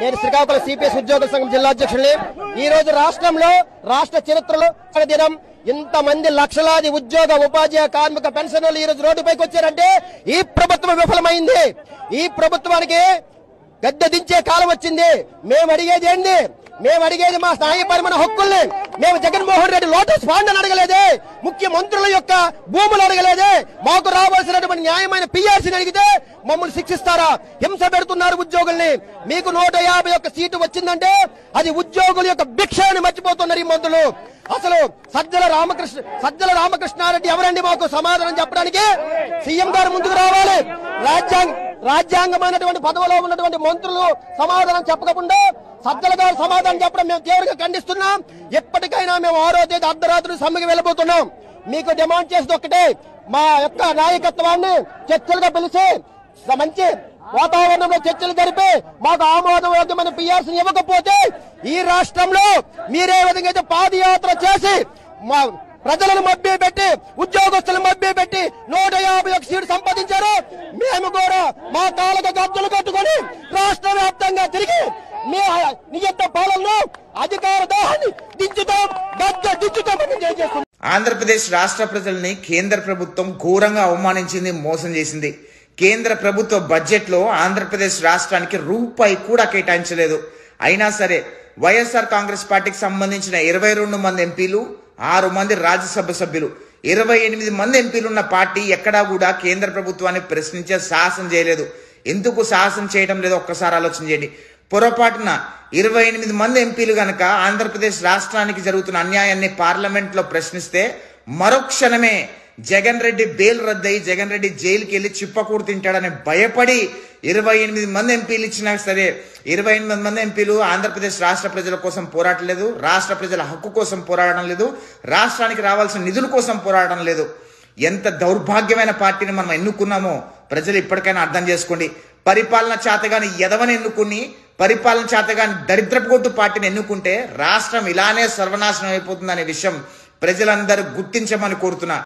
నేను శ్రీకాకుళం సిపిఎస్ ఉద్యోగుల సంఘం జిల్లా అధ్యక్షుడిని ఈ రోజు రాష్ట్రంలో రాష్ట్ర చరిత్రలో ఒక దినం ఇంతమంది లక్షలాది ఉద్యోగ ఉపాధ్యాయ కార్మిక పెన్షనర్లు ఈ రోజు రోడ్డుపైకి వచ్చారంటే ఈ ప్రభుత్వం విఫలమైంది ఈ ప్రభుత్వానికి గద్దె దించే కాలం వచ్చింది మేము అడిగేది ఏంటి మేము అడిగేది మా న్యాయపరమైన హక్కుల్ని మేము జగన్మోహన్ రెడ్డి లోటస్ ఫండ్ అని అడగలేదే ముఖ్యమంత్రుల యొక్క భూములు అడగలేదే మాకు రావాల్సినటువంటి న్యాయమైన పిఆర్సీని అడిగితే మమ్మల్ని శిక్షిస్తారా హింస పెడుతున్నారు ఉద్యోగుల్ని మీకు నూట యాభై ఒక్క సీటు వచ్చిందంటే అది ఉద్యోగుల యొక్క భిక్ష అని మర్చిపోతున్నారు ఈ మంత్రులు అసలు సజ్జల రామకృష్ణ సజ్జల రామకృష్ణారెడ్డి ఎవరండి మాకు సమాధానం చెప్పడానికి సీఎం గారు ముందుకు రావాలి రాజ్యాంగ రాజ్యాంగమైనటువంటి పదవిలో ఉన్నటువంటి మంత్రులు సమాధానం చెప్పకుండా సజ్జల గారు సమాధానం చెప్పడం మేము తీవ్రంగా ఖండిస్తున్నాం ఎప్పటికైనా మేము ఆరో తేదీ అర్ధరాత్రి సమ్మెకి వెళ్ళబోతున్నాం మీకు డిమాండ్ చేసేది ఒక్కటే మా యొక్క నాయకత్వాన్ని చర్చలుగా పిలిచి మంచి వాతావరణంలో చర్చలు జరిపి మాకు ఆమోదయోగ్యమైన పిఆర్సీని ఇవ్వకపోతే ఈ రాష్ట్రంలో మీరే విధంగా అయితే పాదయాత్ర చేసి మా ప్రజలను మభ్య పెట్టి ఉద్యోగస్తులను మభ్య పెట్టి నూట యాభై ఒక సీటు సంపాదించారు మేము కూడా మా కాళ్ళకు గద్దలు కట్టుకొని రాష్ట్ర వ్యాప్తంగా తిరిగి మీ నియంత్ర పాలనలో అధికార దాహాన్ని దించుతాం గద్దె దించుతామని తెలియజేస్తున్నాం ఆంధ్రప్రదేశ్ రాష్ట్ర ప్రజల్ని కేంద్ర ప్రభుత్వం ఘోరంగా అవమానించింది మోసం చేసింది కేంద్ర ప్రభుత్వ బడ్జెట్లో ఆంధ్రప్రదేశ్ రాష్ట్రానికి రూపాయి కూడా కేటాయించలేదు అయినా సరే వైఎస్ఆర్ కాంగ్రెస్ పార్టీకి సంబంధించిన ఇరవై రెండు మంది ఎంపీలు ఆరు మంది రాజ్యసభ సభ్యులు ఇరవై ఎనిమిది మంది ఎంపీలు ఉన్న పార్టీ ఎక్కడా కూడా కేంద్ర ప్రభుత్వాన్ని ప్రశ్నించే సాహసం చేయలేదు ఎందుకు సాహసం చేయడం లేదో ఒక్కసారి ఆలోచన చేయండి పొరపాటున ఇరవై ఎనిమిది మంది ఎంపీలు గనక ఆంధ్రప్రదేశ్ రాష్ట్రానికి జరుగుతున్న అన్యాయాన్ని పార్లమెంట్ లో ప్రశ్నిస్తే మరుక్షణమే జగన్ రెడ్డి బెయిల్ రద్దయి జగన్ రెడ్డి జైలుకి వెళ్ళి చిప్పకూడు తింటాడని భయపడి ఇరవై ఎనిమిది మంది ఎంపీలు ఇచ్చినా సరే ఇరవై ఎనిమిది మంది ఎంపీలు ఆంధ్రప్రదేశ్ రాష్ట్ర ప్రజల కోసం పోరాటలేదు రాష్ట్ర ప్రజల హక్కు కోసం పోరాడడం లేదు రాష్ట్రానికి రావాల్సిన నిధుల కోసం పోరాడడం లేదు ఎంత దౌర్భాగ్యమైన పార్టీని మనం ఎన్నుకున్నామో ప్రజలు ఇప్పటికైనా అర్థం చేసుకోండి పరిపాలన చేతగాని ఎదవని ఎన్నుకుని పరిపాలన చేతగాని దరిద్రపు కొట్టు పార్టీని ఎన్నుకుంటే రాష్ట్రం ఇలానే సర్వనాశనం అయిపోతుందనే విషయం ప్రజలందరూ గుర్తించమని కోరుతున్నా